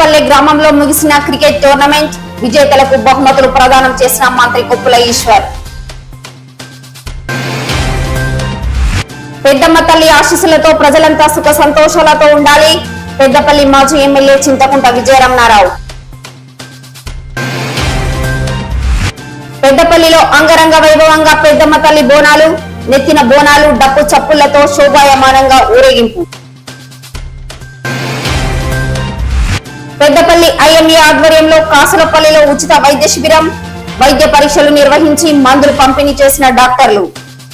తుమ్మలపల్లి గ్రామంలో ముగిసిన cricket tournament విజేతలకు బహుమతులు ప్రదానం చేసిన మంత్రి కొప్పుల ఈశ్వర్ పెద్దమ్మ తల్లి ఆశీస్సులతో ప్రజలంతా సుఖ సంతోషాలతో ఉండాలి పెద్దపల్లి మాజీ ఎమ్మెల్యే చింతకుంట విజయరమణారావు పెద్దపల్లిలో అంగరంగ వైభవంగా పెద్దమ్మ తల్లి బోనాలు నెత్తిన బోనాలు డప్పు చప్పులతో శోభాయమానంగా ఊరేగింపు పెద్దపల్లి ఐఎంఏ ఆధ్వర్యంలో కాసులపల్లిలో ఉచిత వైద్య శిబిరం వైద్య పరీక్షలు నిర్వహించి మందులు పంపిణీ చేసిన డాక్టర్లు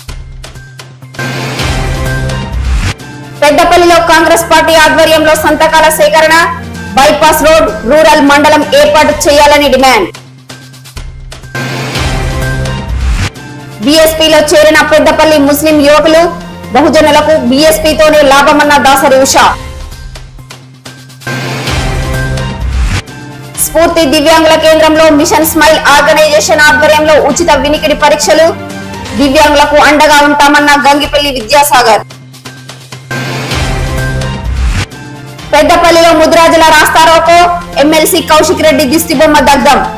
పెద్దపల్లిలో కాంగ్రెస్ పార్టీ ఆధ్వర్యంలో సంతకాల సేకరణ బైపాస్ రోడ్ రూరల్ మండలం ఏర్పాటు చేయాలని డిమాండ్ బీఎస్పీలో చేరిన పెద్దపల్లి ముస్లిం యువకులు బహుజనులకు బీఎస్పీతోనే లాభమన్న దాసరి ఉషా స్ఫూర్తి దివ్యాంగుల కేంద్రంలో మిషన్ స్మైల్ ఆర్గనైజేషన్ ఆధ్వర్యంలో ఉచిత వినికిడి పరీక్షలు దివ్యాంగులకు అండగా ఉంటామన్న గంగిపల్లి విద్యాసాగర్ పెద్దపల్లిలో ముద్రాజుల రాస్తారోకో ఎమ్మెల్సీ కౌశిక్ రెడ్డి దిష్టిబొమ్మ దగ్ధం